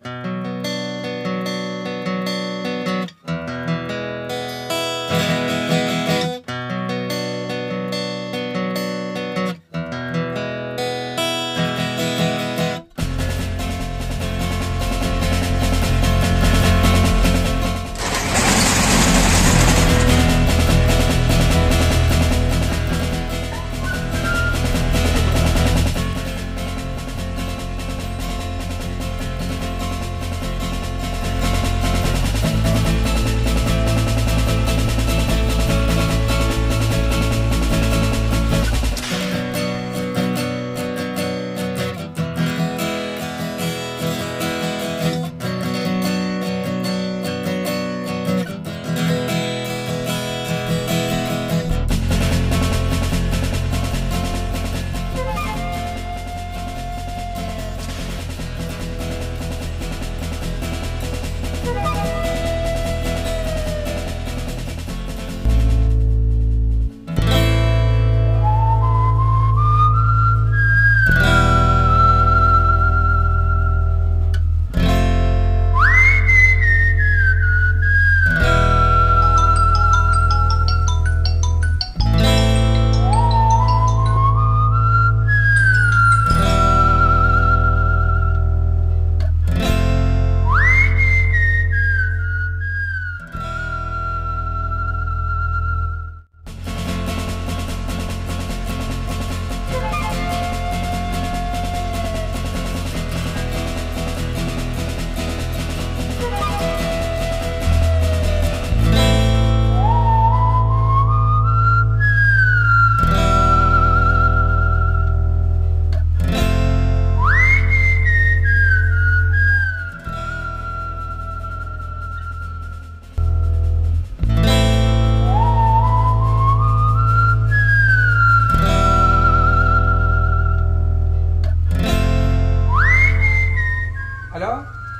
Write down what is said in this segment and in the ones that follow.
Hello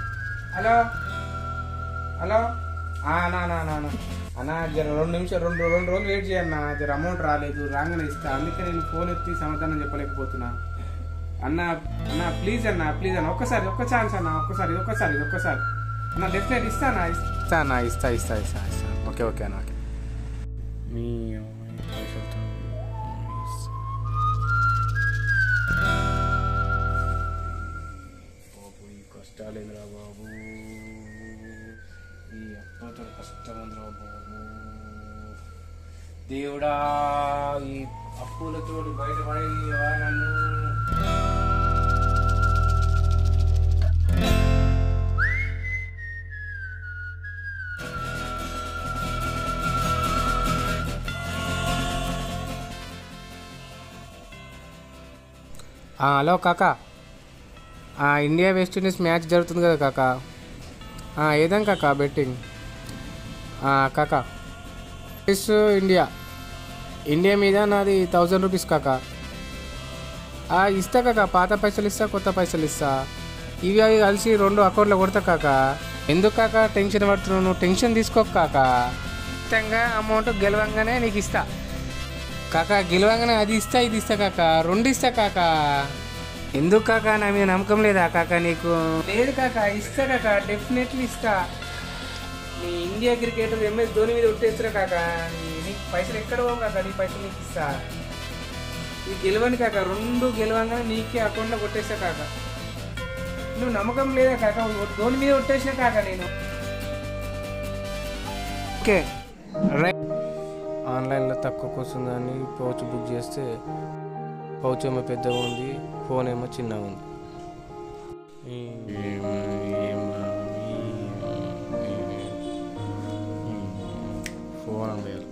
hello hello ఆ, అన్నా అన్నా అన్నా అన్నా అన్నా జర రెండు నిమిషాలు రెండు రెండు రోజులు వెయిట్ చేయన్నా జర అమౌంట్ రాలేదు రాగానే ఇస్తా అందుకే నేను ఫోన్ ఎత్తి సమాధానం చెప్పలేకపోతున్నా అన్న అన్న ప్లీజ్ అన్న ప్లీజ్ అన్న ఒక్కసారి ఒక్క ఛాన్స్ అన్న ఒక్కసారి ఇది ఒక్కసారి ఇది ఒక్కసారి అన్న డెఫినెట్ ఇస్తానా ఇస్తా అన్న ఇస్తా ఇస్తా ఇస్తా ఇస్తా ఓకే ఓకే అన్న ఓకే మీ పైసలతో బాబు ఈ కష్టాలేదురా బాబు ఈ అప్పతో కష్టం ఉందిరా బాబు దేవుడా ఈ అప్పులతో బయటపడి నన్ను ఆ, హలో కాకా ఆ, ఇండియా వెస్ట్ ఇండీస్ మ్యాచ్ జరుగుతుంది కదా కాకా ఆ, ఏదాం కాకా బెట్టింగ్ ఆ, కాకా రూపీస్ ఇండియా ఇండియా మీద నాది థౌజండ్ రూపీస్ కాకా ఆ, ఇస్తా కాకా పాత పైసలు ఇస్తా కొత్త పైసలు ఇస్తా ఇవి అవి కలిసి రెండు అకౌంట్లో కొడతా కాకా ఎందుకు కాకా టెన్షన్ పడుతున్నావు నువ్వు టెన్షన్ తీసుకోక కాకా ఖచ్చితంగా అమౌంట్ గెలవంగానే నీకు ఇస్తా కాకా గెలవంగానే అది ఇస్తా ఇది ఇస్తా కాకా రెండు ఇస్తా కాకా ఎందుకు కాకా నా మీద నమ్మకం లేదా కాకా నీకు లేదు కాకా ఇస్తా కాకా డెఫినెట్లీ ఇస్తా నీ ఇండియా క్రికెటర్ ఎంఎస్ ధోని మీద ఉట్టేస్తున్నా కాకా నీ- నీకు పైసలు ఎక్కడ పోవు కాకా నీ పైసలు నీకు ఇస్తా ఇది గెలవని కాక రెండు గెలవంగానే నీకే అకౌంట్లో కొట్టేస్తా కాక నువ్వు నమ్మకం లేదా కాక ధోని మీద కొట్టేసిన కాక నేను ఓకే రైట్ ఆన్లైన్లో తక్కువకి వస్తుందని పౌచ్ బుక్ చేస్తే పౌచ్ ఏమో పెద్దగా ఉంది ఫోన్ ఏమో చిన్నగా ఉంది ఫోన్ లేదు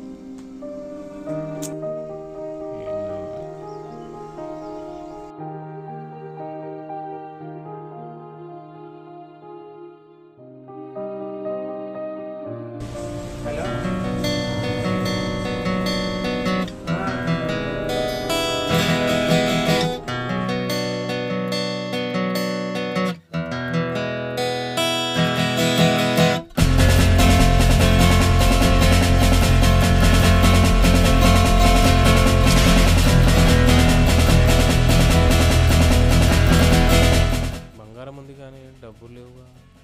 హలో డబ్బులు లేవుగా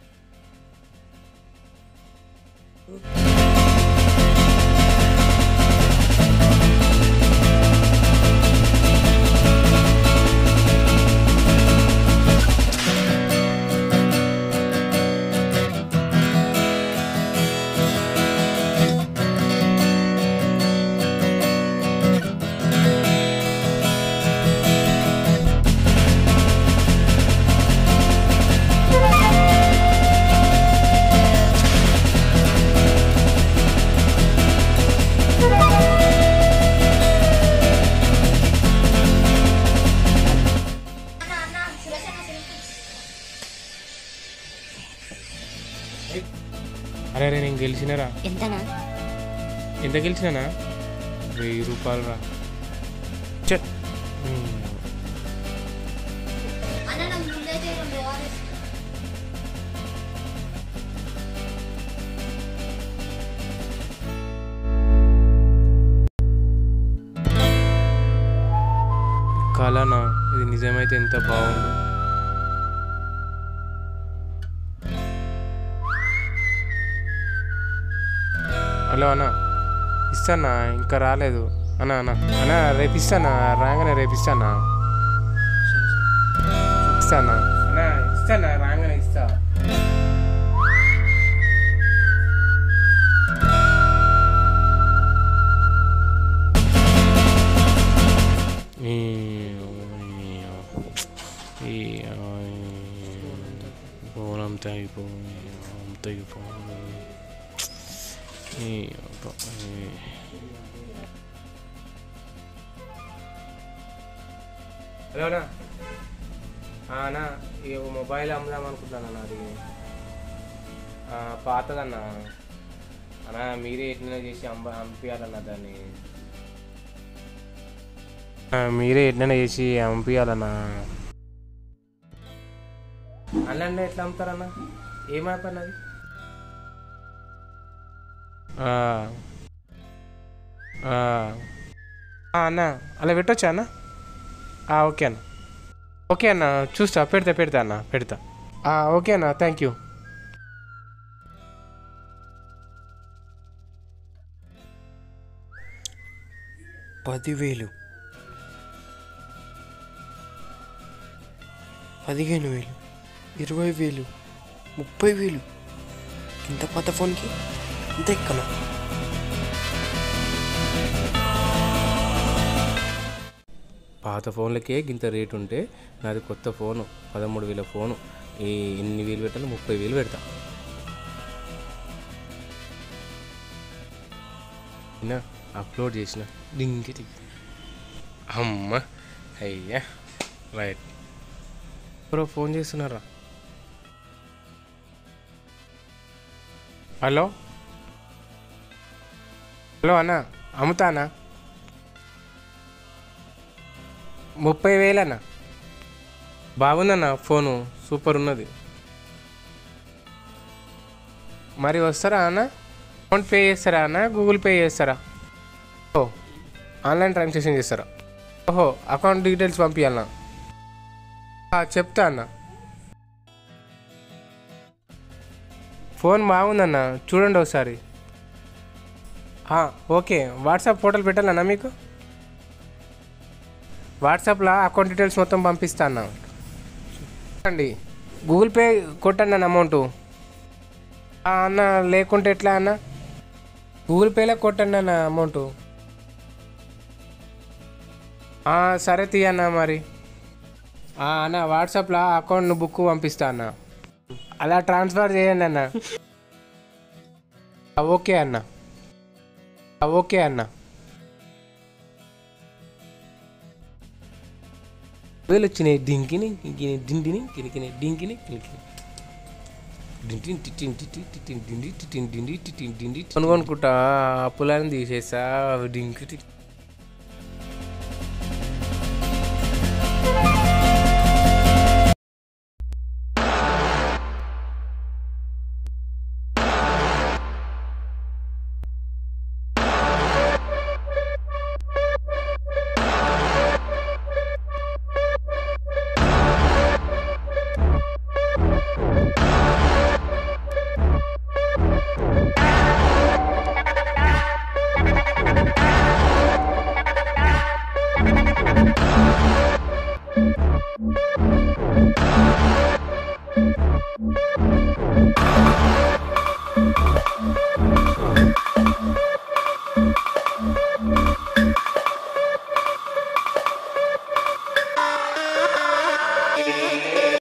అన్న అన్న సురేష్ అన్న సెల్ఫీ అరే అరే నేను గెలిచినరా ఎంతనా ఎంత గెలిచినానా వెయ్యి రూపాయలు రా చట్ అన్న నాకు ముందైతే రెండు ఓఆర్ఎస్ కలనా ఇది నిజమైతే ఎంత బాగుండు హలో అన్న ఇస్తానా ఇంకా రాలేదు అన్న అన్న అన్న రేపు ఇస్తానా రాగానే రేపు ఇస్తానా ఇస్తానా అన్న ఇస్తానా రాగానే ఇస్తా పోలం తెగిపోయి తెగిపోయి హలో అన్నా అన్నా ఈ మొబైల్ అమ్ముదాం అనుకుంటున్నాను అన్న అది ఆ, పాతదన్నా అన్నా మీరే ఎట్లా చేసి అమ్మ పంపించాలన్నా దాన్ని ఆ, మీరే ఎట్లనే చేసి పంపించాలన్నా ఆన్లైన్లో ఎట్లా అమ్ముతారన్నా ఏం యాప్ అన్నది ఆ. ఆ. ఆ, అన్న అలా పెట్టొచ్చా అన్న ఆ, ఓకే అన్న ఓకే అన్న చూస్తా పెడతా పెడతా అన్న పెడతా ఆ, ఓకే అన్న థ్యాంక్ యూ పదివేలు పదిహేను వేలు ఇరవై వేలు ముప్పై వేలు ఇంత పాత ఫోన్కి ఇంత ఎక్కనా పాత ఫోన్లకే ఇంత రేట్ ఉంటే నాది కొత్త ఫోను పదమూడు వేల ఫోను ఈ ఎన్ని వేలు పెట్టాలి ముప్పై వేలు పెడతా అయినా అప్లోడ్ చేసిన డింకి అమ్మ అయ్యా రైట్ ఎవరో ఫోన్ చేస్తున్నారా హలో హలో అన్న అమ్ముతానా ముప్పై వేలన్నా బాగుందన్న ఫోను సూపర్ ఉన్నది మరి వస్తారా అన్న అమౌంట్ పే చేస్తారా అన్న గూగుల్ పే చేస్తారా ఓ ఆన్లైన్ ట్రాన్సాక్షన్ చేస్తారా ఓహో అకౌంట్ డీటెయిల్స్ పంపించాలన్నా ఆ, చెప్తా అన్న ఫోన్ బాగుందన్న చూడండి ఒకసారి ఆ, ఓకే వాట్సాప్ ఫోటోలు పెట్టాలన్నా మీకు వాట్సాప్లో అకౌంట్ డీటెయిల్స్ మొత్తం పంపిస్తా అన్న అండి గూగుల్ పే కొట్టండి అన్న అమౌంట్ అన్న లేకుంటే ఎట్లా అన్న గూగుల్ పేలో కొట్టండి అన్న అమౌంట్ సరే తీయన్న మరి ఆ, అన్న వాట్సాప్లో అకౌంట్ బుక్ పంపిస్తా అన్న అలా ట్రాన్స్ఫర్ చేయండి అన్న ఆ, ఓకే అన్న ఆ, ఓకే అన్న వేలు వచ్చినాయి డింకిని కింకిని డిండిని కినికిని డింకిని కినికిని డింటిని టిటిన్ టిటి టిటిన్ డిండి టిటిన్ డిండి టిటిన్ డిండి కొనుక్కుంటా అప్పులని తీసేసా డింకి టి-